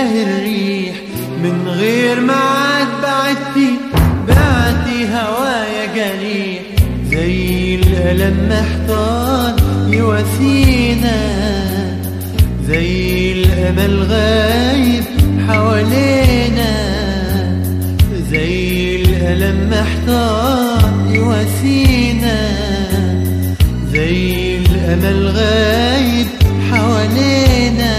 تشتهي الريح من غير معاد بعدتي بعتي هوايا جريح زي الألم محتار يواسينا زي الأمل غايب حوالينا زي الألم محتار يواسينا زي الأمل غايب حوالينا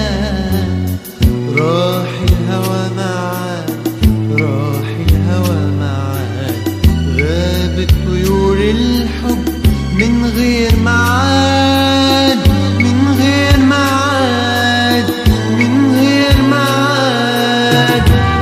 راح الهوى معاك راح الهوى معاك غابت طيور الحب من غير معاد من غير معاد من غير معاد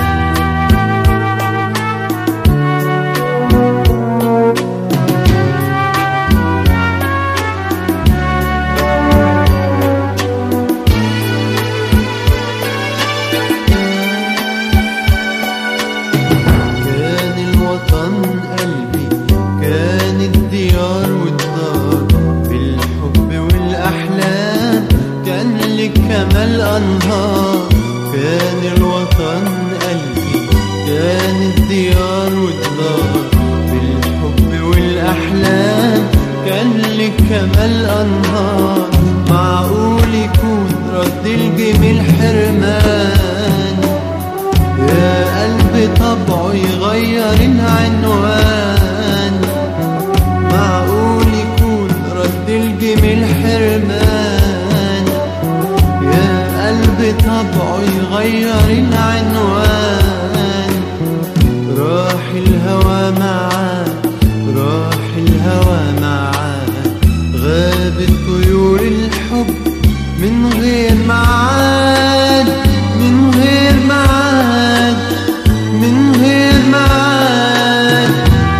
كان الوطن قلبي كان الديار والدار بالحب والأحلام كان لك كمال أنهار كان الوطن قلبي كان الديار والدار بالحب والأحلام كان لك كمال أنهار معقول يكون رد الجميل حرمان يا قلبي طبعه يغير العنوان معقول يكون رد الجميل حرمان يا قلبي طبعه يغير العنوان راح الهوى معاك راح الهوى معاك غابت طيور الحب من غير معاد من غير معاد من غير معاد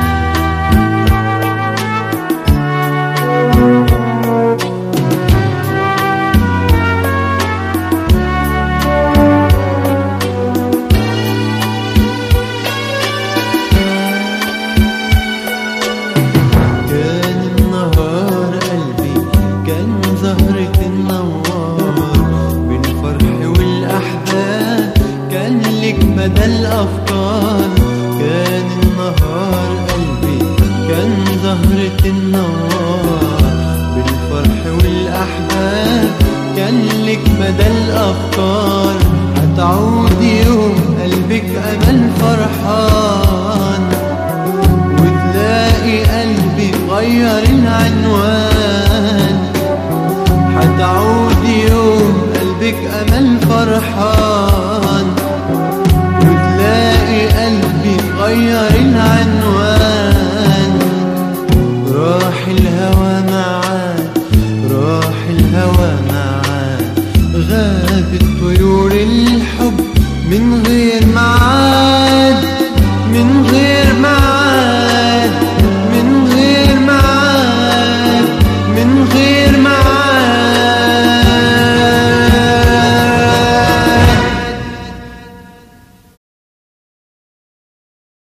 كان النهار قلبي كان زهرة النوار بالفرح والأحباب كان لك مدى الأفكار كان النهار قلبي كان زهرة النوار بالفرح والأحباب كان لك مدى الأفكار هتعود يوم قلبك أمل فرحان وتلاقي قلبي غير العنوان هتعود يوم قلبك أمل فرحان وتلاقي قلبي غير العنوان